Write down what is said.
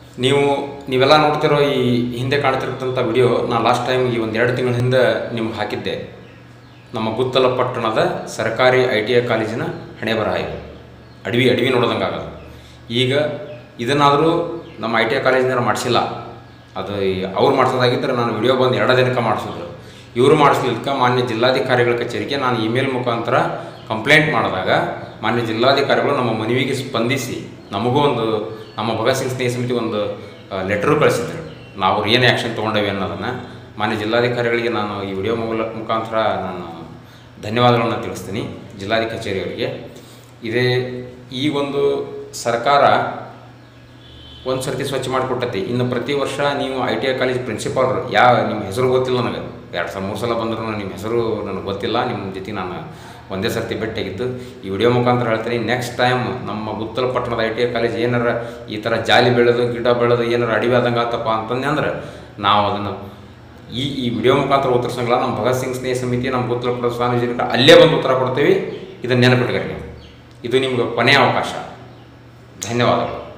ನೀವು ನೀವೆಲ್ಲ ನೋಡ್ತಿರೋ ಈ ಹಿಂದೆ ಕಾಣ್ತಿರ್ತಂಥ ವಿಡಿಯೋ ನಾನು ಲಾಸ್ಟ್ ಟೈಮ್ ಈ ಒಂದು ಎರಡು ತಿಂಗಳ ಹಿಂದೆ ನಿಮ್ಗೆ ಹಾಕಿದ್ದೆ ನಮ್ಮ ಗುತ್ತಲ ಪಟ್ಟಣದ ಸರ್ಕಾರಿ ಐ ಟಿ ಐ ಕಾಲೇಜಿನ ಹಣೆ ಬರಹ ಇದು ಅಡವಿ ಅಡವಿ ನೋಡೋದಂಗೆ ಆಗಲ್ಲ ಈಗ ಇದನ್ನಾದರೂ ನಮ್ಮ ಐ ಟಿ ಐ ಕಾಲೇಜಿನ ಮಾಡಿಸಿಲ್ಲ ಅದು ಈ- ಅವ್ರು ಮಾಡಿಸೋದಾಗಿದ್ದರೆ ನಾನು ವಿಡಿಯೋ ಬಂದು ಎರಡು ದಿನಕ್ಕೆ ಮಾಡಿಸಿದ್ರು ಇವರು ಮಾಡಿಸ್ಲಿಕ್ಕೆ ಮಾನ್ಯ ಜಿಲ್ಲಾಧಿಕಾರಿಗಳ ಕಚೇರಿಗೆ ನಾನು ಇಮೇಲ್ ಮುಖಾಂತರ ಕಂಪ್ಲೇಂಟ್ ಮಾಡಿದಾಗ ಮಾನ್ಯ ಜಿಲ್ಲಾಧಿಕಾರಿಗಳು ನಮ್ಮ ಮನವಿಗೆ ಸ್ಪಂದಿಸಿ ನಮಗೂ ಒಂದು ನಮ್ಮ ಭಗತ್ ಸಿಂಗ್ ಸ್ನೇಹ ಸಮಿತಿ ಒಂದು ಲೆಟ್ರು ಕಳಿಸಿದ್ರು ನಾವು ಏನು ಆ್ಯಕ್ಷನ್ ತೊಗೊಂಡೇವೆ ಅನ್ನೋದನ್ನು ಮಾನ್ಯ ಜಿಲ್ಲಾಧಿಕಾರಿಗಳಿಗೆ ನಾನು ಈ ವಿಡಿಯೋ ಮೂಲ ಮುಖಾಂತರ ನಾನು ಧನ್ಯವಾದಗಳನ್ನು ತಿಳಿಸ್ತೀನಿ ಜಿಲ್ಲಾಧಿ ಕಚೇರಿಯವರಿಗೆ ಇದೇ ಈ ಒಂದು ಸರ್ಕಾರ ಒಂದು ಸರ್ತಿ ಸ್ವಚ್ಛ ಮಾಡಿಕೊಟ್ಟತಿ ಇನ್ನು ಪ್ರತಿ ವರ್ಷ ನೀವು I T I college principal ಯಾವ ನಿಮ್ಮ ಹೆಸರು ಗೊತ್ತಿಲ್ಲ ನನಗೆ ಎರಡು ಸಲ ಮೂರು ಸಲ ಬಂದರೂ ನಿಮ್ಮ ಹೆಸರು ನನಗೆ ಗೊತ್ತಿಲ್ಲ ನಿಮ್ಮ ಜೊತೆ ನಾನು ಒಂದೇ ಸರ್ತಿ ಭೇಟಿಯಾಗಿದ್ದು ಈ ವಿಡಿಯೋ ಮುಖಾಂತರ ಹೇಳ್ತೀನಿ ನೆಕ್ಸ್ಟ್ ಟೈಮ್ ನಮ್ಮ ಗುತ್ತಲ ಪಟ್ಟಣದ ಐ ಟಿ ಐ ಕಾಲೇಜ್ ಏನಾರ ಈ ಥರ ಜಾಲಿ ಬೆಳೆದು ಗಿಡ ಬೆಳೆದು ಏನಾರ ಅಡಿವೆ ಆದಂಗೆ ಆತಪ್ಪ ಅಂತಂದ್ರೆ ಅಂದ್ರೆ ನಾವು ಅದನ್ನು ಈ ಈ ವಿಡಿಯೋ ಮುಖಾಂತರ ಉತ್ತರಿಸಂಗಿಲ್ಲ ನಮ್ಮ ಭಗತ್ ಸಿಂಗ್ ಸ್ನೇಹ ಸಮಿತಿ ನಮ್ಮ ಗುತ್ತಲ ಪಟ್ಟಣ ಸ್ವಾಮೀಜಿ ಅಲ್ಲೇ ಬಂದು ಉತ್ತರ ಕೊಡ್ತೀವಿ ಇದನ್ನು ನೆನಪಿಟ್ಕೊರಿ ನೀವು ಇದು ನಿಮ್ಗೆ ಕೊನೆಯ ಅವಕಾಶ ಧನ್ಯವಾದಗಳು